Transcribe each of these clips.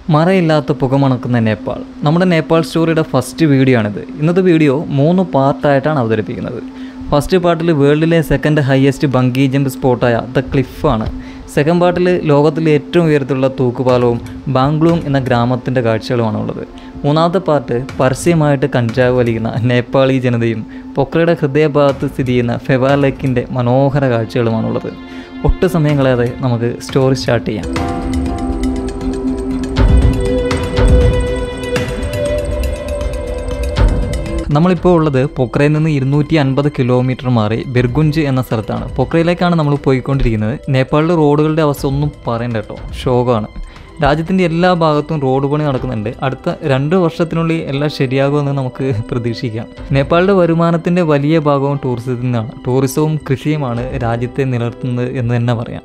മറയില്ലാത്ത പുകമണക്കുന്ന നേപ്പാൾ നമ്മുടെ Nepal സ്റ്റോറിയുടെ first video ആണിത് ഇന്നത്തെ വീഡിയോ മൂന്ന് പാർട്ടായിട്ടാണ് അവതരിപ്പിക്കുന്നത് ഫസ്റ്റ് പാർട്ടിൽ വേൾഡിലെ സെക്കൻഡ് ഹയസ്റ്റ് ബങ്കി ജമ്പ് സ്പോട്ടായ ദ ക്ലിഫാണ് സെക്കൻഡ് പാർട്ടിൽ ലോകത്തിലെ ഏറ്റവും ഉയരത്തിലുള്ള തൂക്കുപാലവും ബാംഗ്ലൂം എന്ന ഗ്രാമത്തിൻ്റെ കാഴ്ചകളുമാണ് ഉള്ളത് മൂന്നാമത്തെ പാർട്ട് പരസ്യമായിട്ട് കഞ്ചാവ് വലിക്കുന്ന നേപ്പാളി ജനതയും പൊക്രയുടെ ഹൃദയഭാഗത്ത് സ്ഥിതി ചെയ്യുന്ന ഫെവാ ലേക്കിൻ്റെ മനോഹര കാഴ്ചകളുമാണുള്ളത് ഒട്ടും സമയം കളയാതെ നമുക്ക് സ്റ്റോറി സ്റ്റാർട്ട് ചെയ്യാം നമ്മളിപ്പോൾ ഉള്ളത് പൊക്രയിൽ നിന്ന് ഇരുന്നൂറ്റി അൻപത് കിലോമീറ്റർ മാറി ബിർഗുഞ്ച് എന്ന സ്ഥലത്താണ് പൊക്രയിലേക്കാണ് നമ്മൾ പോയിക്കൊണ്ടിരിക്കുന്നത് നേപ്പാളിലെ റോഡുകളുടെ അവസ്ഥ ഒന്നും പറയണ്ട കേട്ടോ ശോകമാണ് രാജ്യത്തിൻ്റെ എല്ലാ ഭാഗത്തും റോഡ് പണി നടക്കുന്നുണ്ട് അടുത്ത രണ്ട് വർഷത്തിനുള്ളിൽ എല്ലാം ശരിയാകുമെന്ന് നമുക്ക് പ്രതീക്ഷിക്കാം നേപ്പാളിൻ്റെ വരുമാനത്തിൻ്റെ വലിയ ഭാഗവും ടൂറിസത്തിൽ നിന്നാണ് ടൂറിസവും കൃഷിയുമാണ് രാജ്യത്തെ നിലനിർത്തുന്നത് എന്ന് തന്നെ പറയാം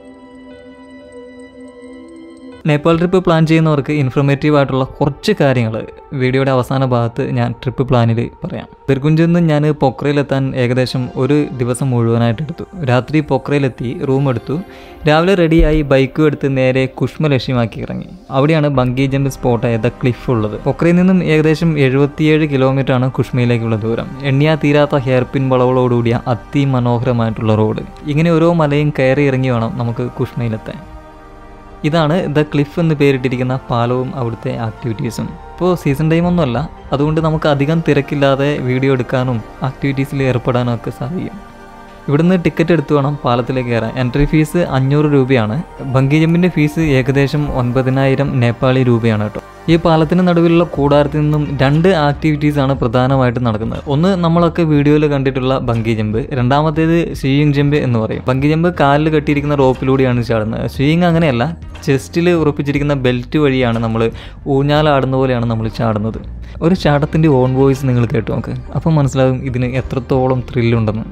നേപ്പാൾ ട്രിപ്പ് പ്ലാൻ ചെയ്യുന്നവർക്ക് ഇൻഫർമേറ്റീവ് ആയിട്ടുള്ള കുറച്ച് കാര്യങ്ങൾ വീഡിയോയുടെ അവസാന ഭാഗത്ത് ഞാൻ ട്രിപ്പ് പ്ലാനിൽ പറയാം ബിർഗുഞ്ചിൽ നിന്ന് ഞാൻ പൊക്രയിലെത്താൻ ഏകദേശം ഒരു ദിവസം മുഴുവനായിട്ട് എടുത്തു രാത്രി പൊക്രയിലെത്തി റൂം എടുത്തു രാവിലെ റെഡിയായി ബൈക്കും എടുത്ത് നേരെ കുഷ്മ ലക്ഷ്യമാക്കി ഇറങ്ങി അവിടെയാണ് ബങ്കി ജമ്പ് സ്പോട്ടായ ദ ക്ലിഫ് ഉള്ളത് പൊക്രയിൽ നിന്നും ഏകദേശം എഴുപത്തിയേഴ് കിലോമീറ്റർ ആണ് കുഷ്മയിലേക്കുള്ള ദൂരം എണ്ണിയാ തീരാത്ത ഹെയർപിൻ വളവുകളോടുകൂടിയ അതിമനോഹരമായിട്ടുള്ള റോഡ് ഇങ്ങനെ ഓരോ മലയും കയറി ഇറങ്ങി വേണം നമുക്ക് കുഷ്മയിലെത്താൻ ഇതാണ് ദ ക്ലിഫ് എന്ന് പേരിട്ടിരിക്കുന്ന പാലവും അവിടുത്തെ ആക്ടിവിറ്റീസും ഇപ്പോൾ സീസൺ ടൈം ഒന്നുമല്ല അതുകൊണ്ട് നമുക്ക് അധികം തിരക്കില്ലാതെ വീഡിയോ എടുക്കാനും ആക്ടിവിറ്റീസിൽ ഏർപ്പെടാനും ഒക്കെ സാധിക്കും ഇവിടുന്ന് ടിക്കറ്റ് എടുത്തു വേണം പാലത്തിലേക്ക് കയറാൻ എൻട്രി ഫീസ് അഞ്ഞൂറ് രൂപയാണ് ബങ്കി ജമ്പിൻ്റെ ഫീസ് ഏകദേശം ഒൻപതിനായിരം നേപ്പാളി രൂപയാണ് കേട്ടോ ഈ പാലത്തിന് നടുവിലുള്ള കൂടാരത്തിൽ നിന്നും രണ്ട് ആക്ടിവിറ്റീസ് ആണ് പ്രധാനമായിട്ടും നടക്കുന്നത് ഒന്ന് നമ്മളൊക്കെ വീഡിയോയിൽ കണ്ടിട്ടുള്ള ബങ്കി ജമ്പ് രണ്ടാമത്തേത് സ്വിയിങ് ജമ്പ് എന്ന് പറയും ബങ്കി ജമ്പ് കാലിൽ കെട്ടിയിരിക്കുന്ന റോപ്പിലൂടെയാണ് ചാടുന്നത് സ്വിയിങ് അങ്ങനെയല്ല ചെസ്റ്റിൽ ഉറപ്പിച്ചിരിക്കുന്ന ബെൽറ്റ് വഴിയാണ് നമ്മൾ ഊഞ്ഞാലാടുന്ന പോലെയാണ് നമ്മൾ ചാടുന്നത് ഒരു ചാട്ടത്തിൻ്റെ ഓൺ വോയിസ് നിങ്ങൾ കേട്ടു നോക്ക് അപ്പം മനസ്സിലാകും ഇതിന് എത്രത്തോളം ത്രില്ലുണ്ടെന്ന്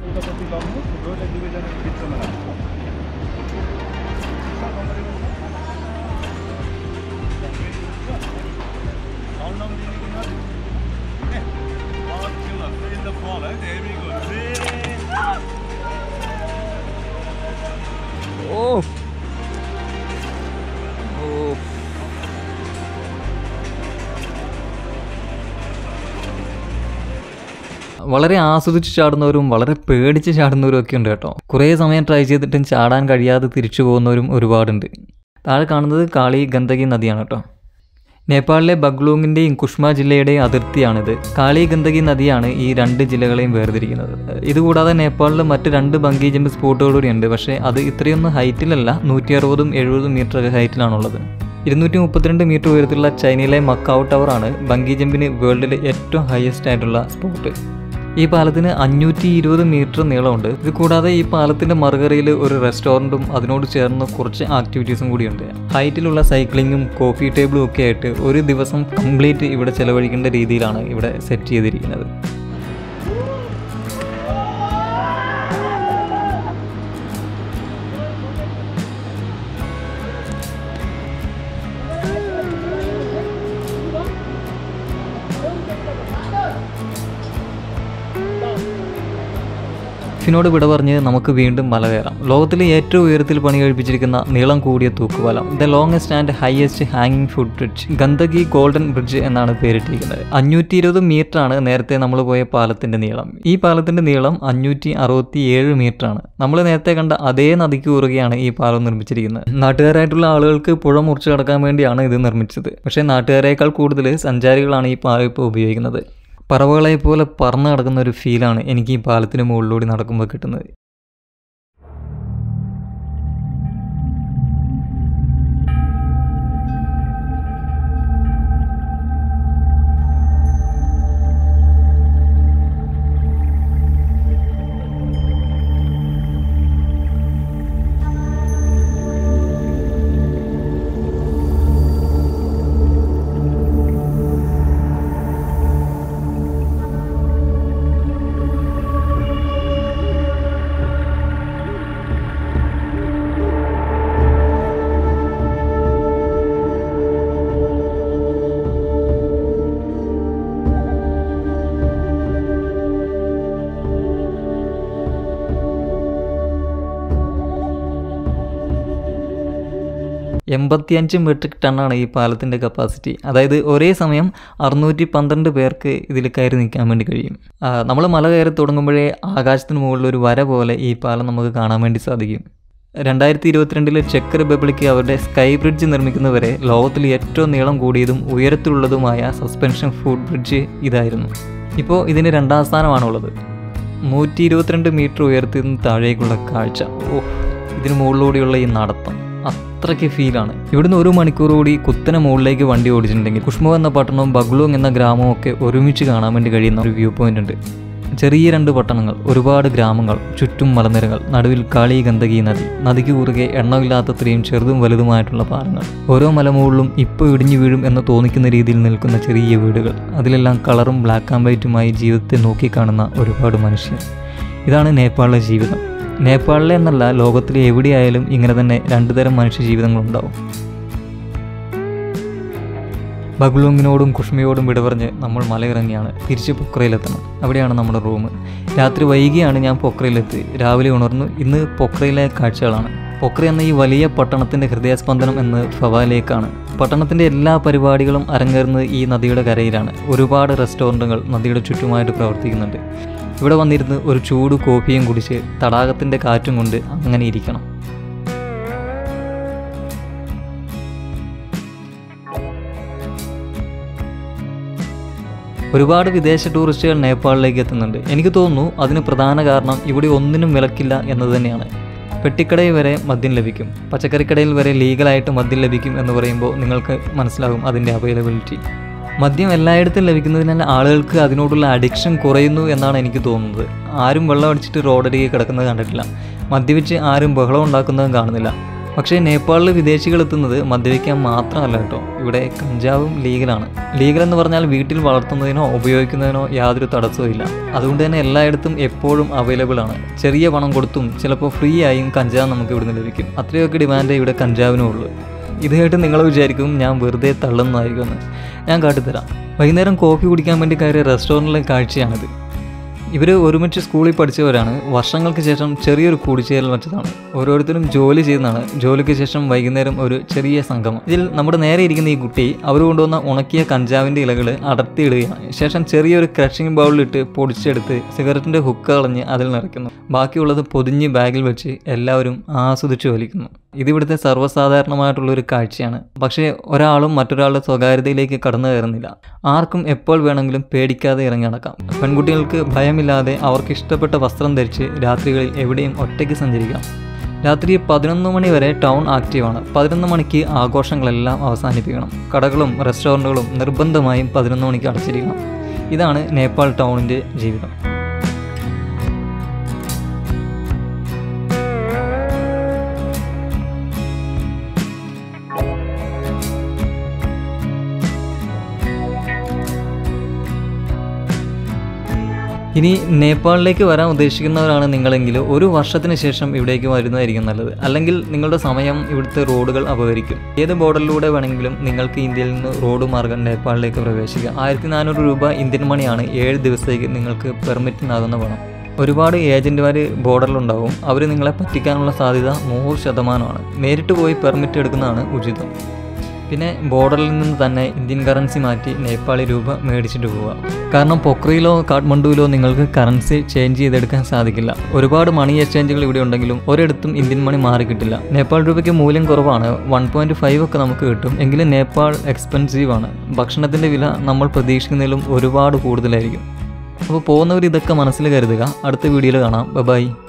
ഓ ഓ വളരെ ആസ്വദിച്ച് ചാടുന്നവരും വളരെ പേടിച്ച് ചാടുന്നവരും ഒക്കെ ഉണ്ട് കേട്ടോ കുറേ സമയം ട്രൈ ചെയ്തിട്ടും ചാടാൻ കഴിയാതെ തിരിച്ചു പോകുന്നവരും ഒരുപാടുണ്ട് താഴെ കാണുന്നത് കാളി ഗന്ദകി നദിയാണ് കേട്ടോ നേപ്പാളിലെ ബഗ്ലൂങ്ങിൻ്റെയും കുഷ്മ ജില്ലയുടെയും അതിർത്തിയാണിത് കാളി ഗന്ദകി നദിയാണ് ഈ രണ്ട് ജില്ലകളെയും വേർതിരിക്കുന്നത് ഇതുകൂടാതെ നേപ്പാളിൽ മറ്റ് രണ്ട് ബങ്കി ജമ്പ് സ്പോട്ടുകളൂടെയുണ്ട് പക്ഷേ അത് ഇത്രയൊന്നും ഹൈറ്റിലല്ല നൂറ്റി അറുപതും എഴുപതും മീറ്റർ ഒക്കെ ഹൈറ്റിലാണുള്ളത് ഇരുന്നൂറ്റി മുപ്പത്തിരണ്ട് മീറ്റർ ഉയരത്തിലുള്ള ചൈനയിലെ മക്കാവ് ടവറാണ് ബങ്കി ജമ്പിന് വേൾഡിലെ ഏറ്റവും ഹയസ്റ്റ് ആയിട്ടുള്ള സ്പോട്ട് ഈ പാലത്തിന് അഞ്ഞൂറ്റി ഇരുപത് മീറ്റർ നീളമുണ്ട് ഇത് കൂടാതെ ഈ പാലത്തിന്റെ മറുകരയിൽ ഒരു റെസ്റ്റോറൻറ്റും അതിനോട് ചേർന്ന് കുറച്ച് ആക്ടിവിറ്റീസും കൂടിയുണ്ട് ഹൈറ്റിലുള്ള സൈക്ലിങ്ങും കോഫി ടേബിളും ഒക്കെ ആയിട്ട് ഒരു ദിവസം കംപ്ലീറ്റ് ഇവിടെ ചെലവഴിക്കേണ്ട രീതിയിലാണ് ഇവിടെ സെറ്റ് ചെയ്തിരിക്കുന്നത് ിനോട് വിട പറഞ്ഞ് നമുക്ക് വീണ്ടും മല കയറാം ലോകത്തിലെ ഏറ്റവും ഉയരത്തിൽ പണി കഴിപ്പിച്ചിരിക്കുന്ന നീളം കൂടിയ തൂക്കുപാലം ദ ലോങ്സ്റ്റ് ആൻഡ് ഹയസ്റ്റ് ഹാങ്ങിങ് foot bridge Gandaki golden bridge എന്നാണ് പേരിട്ടിരിക്കുന്നത് അഞ്ഞൂറ്റി ഇരുപത് മീറ്റർ ആണ് നേരത്തെ നമ്മൾ പോയ പാലത്തിന്റെ നീളം ഈ പാലത്തിന്റെ നീളം അഞ്ഞൂറ്റി അറുപത്തി ഏഴ് മീറ്റർ ആണ് നമ്മൾ നേരത്തെ കണ്ട അതേ നദിക്ക് കുറുകെയാണ് ഈ പാലം നിർമ്മിച്ചിരിക്കുന്നത് നാട്ടുകാരായിട്ടുള്ള ആളുകൾക്ക് പുഴ മുറിച്ച് കടക്കാൻ വേണ്ടിയാണ് ഇത് നിർമ്മിച്ചത് പക്ഷേ നാട്ടുകാരേക്കാൾ കൂടുതൽ സഞ്ചാരികളാണ് ഈ പാലം ഇപ്പോൾ ഉപയോഗിക്കുന്നത് പറവകളെ പോലെ പറന്ന് കിടക്കുന്ന ഒരു ഫീലാണ് എനിക്ക് ഈ പാലത്തിന് മുകളിലൂടെ നടക്കുമ്പോൾ കിട്ടുന്നത് എൺപത്തിയഞ്ച് മെട്രിക് ടണ്ണാണ് ഈ പാലത്തിൻ്റെ കപ്പാസിറ്റി അതായത് ഒരേ സമയം അറുന്നൂറ്റി പന്ത്രണ്ട് പേർക്ക് ഇതിൽ കയറി നിൽക്കാൻ വേണ്ടി കഴിയും നമ്മൾ മല കയറി തുടങ്ങുമ്പോഴേ ആകാശത്തിന് മുകളിൽ ഒരു വര പോലെ ഈ പാലം നമുക്ക് കാണാൻ വേണ്ടി സാധിക്കും രണ്ടായിരത്തി ഇരുപത്തിരണ്ടിൽ ചെക്ക് റിപ്പബ്ലിക് അവരുടെ സ്കൈ ബ്രിഡ്ജ് നിർമ്മിക്കുന്നവരെ ലോകത്തിൽ ഏറ്റവും നീളം കൂടിയതും ഉയരത്തിലുള്ളതുമായ സസ്പെൻഷൻ ഫുഡ് ബ്രിഡ്ജ് ഇതായിരുന്നു ഇപ്പോൾ ഇതിന് രണ്ടാം സ്ഥാനമാണുള്ളത് നൂറ്റി ഇരുപത്തിരണ്ട് മീറ്റർ ഉയരത്തിൽ നിന്ന് താഴേക്കുള്ള കാഴ്ച ഓ ഇതിന് മുകളിലൂടെയുള്ള ഈ നടത്തം അത്രയ്ക്ക് ഫീലാണ് ഇവിടുന്ന് ഒരു മണിക്കൂർ കൂടി കുത്തനെ മുകളിലേക്ക് വണ്ടി ഓടിച്ചിട്ടുണ്ടെങ്കിൽ കുഷ്മോ എന്ന പട്ടണവും ബഗ്ലോങ് എന്ന ഗ്രാമവും ഒക്കെ ഒരുമിച്ച് കാണാൻ വേണ്ടി കഴിയുന്ന ഒരു വ്യൂ പോയിന്റ് ഉണ്ട് ചെറിയ രണ്ട് പട്ടണങ്ങൾ ഒരുപാട് ഗ്രാമങ്ങൾ ചുറ്റും മലനിരകൾ നടുവിൽ കാളി ഗന്ദകി നദി നദിക്ക് കുറുകെ എണ്ണമില്ലാത്തത്രയും ചെറുതും വലുതുമായിട്ടുള്ള പാലങ്ങൾ ഓരോ മലമുകളിലും ഇപ്പോൾ ഇടിഞ്ഞു വീഴും എന്ന് തോന്നിക്കുന്ന രീതിയിൽ നിൽക്കുന്ന ചെറിയ വീടുകൾ അതിലെല്ലാം കളറും ബ്ലാക്ക് ആൻഡ് വൈറ്റുമായി ജീവിതത്തെ നോക്കിക്കാണുന്ന ഒരുപാട് മനുഷ്യർ ഇതാണ് നേപ്പാളിലെ ജീവിതം നേപ്പാളിലെ എന്നല്ല ലോകത്തിലെ എവിടെയായാലും ഇങ്ങനെ തന്നെ രണ്ടു തരം മനുഷ്യ ജീവിതങ്ങളുണ്ടാവും ബഗ്ലോങ്ങിനോടും കുഷ്മയോടും വിട പറഞ്ഞ് നമ്മൾ മലയിറങ്ങിയാണ് തിരിച്ച് പൊക്രയിലെത്തണം അവിടെയാണ് നമ്മുടെ റൂം രാത്രി വൈകിയാണ് ഞാൻ പൊക്രയിലെത്തി രാവിലെ ഉണർന്നു ഇന്ന് പൊക്രയിലെ കാഴ്ചകളാണ് പൊക്ര എന്ന ഈ വലിയ പട്ടണത്തിൻ്റെ ഹൃദയസ്പന്ദനം എന്ന് ഫവാലേക്കാണ് പട്ടണത്തിൻ്റെ എല്ലാ പരിപാടികളും അരങ്ങേറുന്നത് ഈ നദിയുടെ കരയിലാണ് ഒരുപാട് റെസ്റ്റോറൻറ്റുകൾ നദിയുടെ ചുറ്റുമായിട്ട് പ്രവർത്തിക്കുന്നുണ്ട് ഇവിടെ വന്നിരുന്ന് ഒരു ചൂട് കോഫിയും കുടിച്ച് തടാകത്തിൻ്റെ കാറ്റും കൊണ്ട് അങ്ങനെ ഇരിക്കണം ഒരുപാട് വിദേശ ടൂറിസ്റ്റുകൾ നേപ്പാളിലേക്ക് എത്തുന്നുണ്ട് എനിക്ക് തോന്നുന്നു അതിന് പ്രധാന കാരണം ഇവിടെ ഒന്നിനും വിലക്കില്ല എന്നത് തന്നെയാണ് പെട്ടിക്കടയിൽ വരെ മദ്യം ലഭിക്കും പച്ചക്കറിക്കടയിൽ വരെ ലീഗലായിട്ട് മദ്യം ലഭിക്കും എന്ന് പറയുമ്പോൾ നിങ്ങൾക്ക് മനസ്സിലാകും അതിൻ്റെ അവൈലബിലിറ്റി മദ്യം എല്ലായിടത്തും ലഭിക്കുന്നതിനാൽ ആളുകൾക്ക് അതിനോടുള്ള അഡിക്ഷൻ കുറയുന്നു എന്നാണ് എനിക്ക് തോന്നുന്നത് ആരും വെള്ളം അടിച്ചിട്ട് റോഡരികെ കിടക്കുന്നത് കണ്ടിട്ടില്ല മദ്യപിച്ച് ആരും ബഹളം ഉണ്ടാക്കുന്നതും കാണുന്നില്ല പക്ഷേ നേപ്പാളിൽ വിദേശികൾ എത്തുന്നത് മദ്യപിക്കാൻ മാത്രമല്ല കേട്ടോ ഇവിടെ കഞ്ചാവും ലീഗലാണ് ലീഗൽ എന്ന് പറഞ്ഞാൽ വീട്ടിൽ വളർത്തുന്നതിനോ ഉപയോഗിക്കുന്നതിനോ യാതൊരു തടസ്സവും ഇല്ല അതുകൊണ്ട് തന്നെ എല്ലായിടത്തും എപ്പോഴും അവൈലബിൾ ആണ് ചെറിയ പണം കൊടുത്തും ചിലപ്പോൾ ഫ്രീ ആയും കഞ്ചാവ് നമുക്ക് ഇവിടുന്ന് ലഭിക്കും അത്രയൊക്കെ ഡിമാൻഡ് ഇവിടെ കഞ്ചാവിനും ഉള്ളൂ ഇത് കേട്ട് നിങ്ങൾ വിചാരിക്കും ഞാൻ വെറുതെ തള്ളുന്നതായിരിക്കുമെന്ന് ഞാൻ കാട്ടിത്തരാം വൈകുന്നേരം കോഫി കുടിക്കാൻ വേണ്ടി കയറിയ റെസ്റ്റോറൻറ്റിലെ കാഴ്ചയാണിത് ഇവർ ഒരുമിച്ച് സ്കൂളിൽ പഠിച്ചവരാണ് വർഷങ്ങൾക്ക് ശേഷം ചെറിയൊരു കൂടിച്ചേരൽ വെച്ചതാണ് ഓരോരുത്തരും ജോലി ചെയ്യുന്നതാണ് ജോലിക്ക് ശേഷം വൈകുന്നേരം ഒരു ചെറിയ സംഗമം ഇതിൽ നമ്മുടെ നേരെ ഇരിക്കുന്ന ഈ കുട്ടി അവർ കൊണ്ടുവന്ന ഉണക്കിയ കഞ്ചാവിൻ്റെ ഇലകൾ അടർത്തിയിടുകയാണ് ശേഷം ചെറിയൊരു ക്രഷിംഗ് ബൗളിലിട്ട് പൊടിച്ചെടുത്ത് സിഗരറ്റിൻ്റെ ഹുക്ക് കളഞ്ഞ് അതിൽ നിറയ്ക്കുന്നു ബാക്കിയുള്ളത് പൊതിഞ്ഞ് ബാഗിൽ വെച്ച് എല്ലാവരും ആസ്വദിച്ചു വലിക്കുന്നു ഇതിവിടുത്തെ സർവ്വസാധാരണമായിട്ടുള്ള ഒരു കാഴ്ചയാണ് പക്ഷേ ഒരാളും മറ്റൊരാളുടെ സ്വകാര്യതയിലേക്ക് കടന്നു കയറുന്നില്ല ആർക്കും എപ്പോൾ വേണമെങ്കിലും പേടിക്കാതെ ഇറങ്ങി നടക്കാം പെൺകുട്ടികൾക്ക് ഭയമില്ലാതെ അവർക്ക് ഇഷ്ടപ്പെട്ട വസ്ത്രം ധരിച്ച് രാത്രികളിൽ എവിടെയും ഒറ്റയ്ക്ക് സഞ്ചരിക്കാം രാത്രി പതിനൊന്ന് മണി വരെ ടൗൺ ആക്റ്റീവാണ് പതിനൊന്ന് മണിക്ക് ആഘോഷങ്ങളെല്ലാം അവസാനിപ്പിക്കണം കടകളും റെസ്റ്റോറൻറ്റുകളും നിർബന്ധമായും പതിനൊന്ന് മണിക്ക് അടച്ചിരിക്കണം ഇതാണ് നേപ്പാൾ ടൗണിൻ്റെ ജീവിതം ഇനി നേപ്പാളിലേക്ക് വരാൻ ഉദ്ദേശിക്കുന്നവരാണ് നിങ്ങളെങ്കിൽ ഒരു വർഷത്തിന് ശേഷം ഇവിടേക്ക് വരുന്നതായിരിക്കും നല്ലത് അല്ലെങ്കിൽ നിങ്ങളുടെ സമയം ഇവിടുത്തെ റോഡുകൾ അപകരിക്കും ഏത് ബോർഡറിലൂടെ വേണമെങ്കിലും നിങ്ങൾക്ക് ഇന്ത്യയിൽ നിന്ന് റോഡ് മാർഗം നേപ്പാളിലേക്ക് പ്രവേശിക്കാം ആയിരത്തി നാനൂറ് രൂപ ഇന്ത്യൻ മണിയാണ് ഏഴ് ദിവസത്തേക്ക് നിങ്ങൾക്ക് പെർമിറ്റിനാകുന്ന പണം ഒരുപാട് ഏജൻറ്റുമാർ ബോർഡറിലുണ്ടാവും അവർ നിങ്ങളെ പറ്റിക്കാനുള്ള സാധ്യത നൂറ് ശതമാനമാണ് നേരിട്ട് പോയി പെർമിറ്റ് എടുക്കുന്നതാണ് ഉചിതം പിന്നെ ബോർഡറിൽ നിന്ന് തന്നെ ഇന്ത്യൻ കറൻസി മാറ്റി നേപ്പാളി രൂപ മേടിച്ചിട്ട് പോവുക കാരണം പൊക്രയിലോ കാഠ്മണ്ഡുവിലോ നിങ്ങൾക്ക് കറൻസി ചേഞ്ച് ചെയ്തെടുക്കാൻ സാധിക്കില്ല ഒരുപാട് മണി എക്സ്ചേഞ്ചുകൾ ഇവിടെ ഉണ്ടെങ്കിലും ഒരിടത്തും ഇന്ത്യൻ മണി മാറി കിട്ടില്ല നേപ്പാൾ രൂപയ്ക്ക് മൂല്യം കുറവാണ് വൺ പോയിൻറ്റ് ഫൈവ് ഒക്കെ നമുക്ക് കിട്ടും എങ്കിലും നേപ്പാൾ എക്സ്പെൻസീവ് ആണ് ഭക്ഷണത്തിൻ്റെ വില നമ്മൾ പ്രതീക്ഷിക്കുന്നതിലും ഒരുപാട് കൂടുതലായിരിക്കും അപ്പോൾ പോകുന്നവർ ഇതൊക്കെ മനസ്സിൽ കരുതുക അടുത്ത വീഡിയോയിൽ കാണാം ബൈ